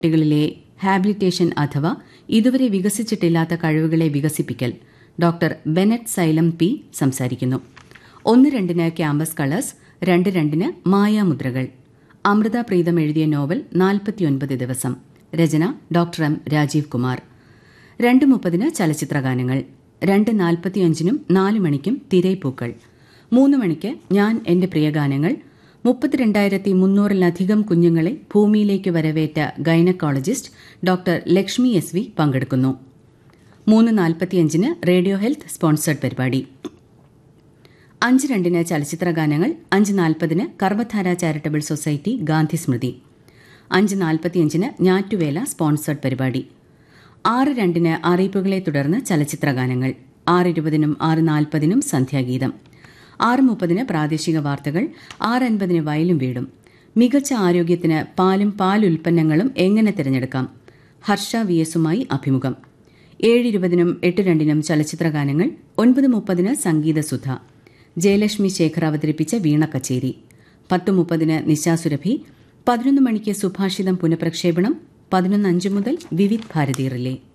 കുട്ടികളിലെ ഹാബിലിറ്റേഷൻ അഥവാ ഇതുവരെ വികസിച്ചിട്ടില്ലാത്ത കഴിവുകളെ വികസിപ്പിക്കൽ ഡോക്ടർ ബെനറ്റ് സൈലം പി സംസാരിക്കുന്നു ഒന്ന് രണ്ടിന് ക്യാമ്പസ് കളേഴ്സ് രണ്ട് രണ്ടിന് മായാമുദ്രകൾ അമൃത പ്രീതം എഴുതിയ നോവൽ നാൽപ്പത്തിയൊൻപത് ദിവസം രചന ഡോക്ടർ എം രാജീവ് കുമാർ രണ്ട് മുപ്പതിന് ചലച്ചിത്രഗാനങ്ങൾ രണ്ട് നാൽപ്പത്തിയഞ്ചിനും നാല് മണിക്കും തിരൈപ്പൂക്കൾ മൂന്ന് മണിക്ക് ഞാൻ എന്റെ പ്രിയഗാനങ്ങൾ മുപ്പത്തിരണ്ടായിരത്തി മുന്നൂറിലധികം കുഞ്ഞുങ്ങളെ ഭൂമിയിലേക്ക് വരവേറ്റ gynaecologist doctor Lakshmi S V പങ്കെടുക്കുന്നു മൂന്ന് നാൽപ്പത്തിയഞ്ചിന് റേഡിയോ ഹെൽത്ത് സ്പോൺസേഡ് പരിപാടി അഞ്ച് രണ്ടിന് ചലച്ചിത്രഗാനങ്ങൾ അഞ്ച് നാൽപ്പതിന് കർമ്മധാര ചാരിറ്റബിൾ സൊസൈറ്റി ഗാന്ധി സ്മൃതി അഞ്ച് നാൽപ്പത്തിയഞ്ചിന് ഞാറ്റുവേല സ്പോൺസേഡ് പരിപാടി ആറ് രണ്ടിന് അറിയിപ്പുകളെ തുടർന്ന് ചലച്ചിത്രഗാനങ്ങൾ ആറ് ഇരുപതിനും ആറ് നാൽപ്പതിനും സന്ധ്യാഗീതം ആറ് മുപ്പതിന് പ്രാദേശിക വാർത്തകൾ ആറ് അൻപതിന് വയലും വീടും മികച്ച ആരോഗ്യത്തിന് പാലും പാലുൽപ്പന്നങ്ങളും എങ്ങനെ തിരഞ്ഞെടുക്കാം ഹർഷ വി എസുമായി അഭിമുഖം ഏഴ് ഇരുപതിനും എട്ട് രണ്ടിനും ചലച്ചിത്രഗാനങ്ങൾ ഒൻപത് മുപ്പതിന് സംഗീതസുധ ജയലക്ഷ്മി ശേഖർ അവതരിപ്പിച്ച വീണ കച്ചേരി പത്ത് മുപ്പതിന് നിശാസുരഭി പതിനൊന്ന് മണിക്ക് സുഭാഷിതം പുനഃപ്രക്ഷേപണം പതിനൊന്ന് അഞ്ച് മുതൽ വിവിധ് ഭാരതി റിലേ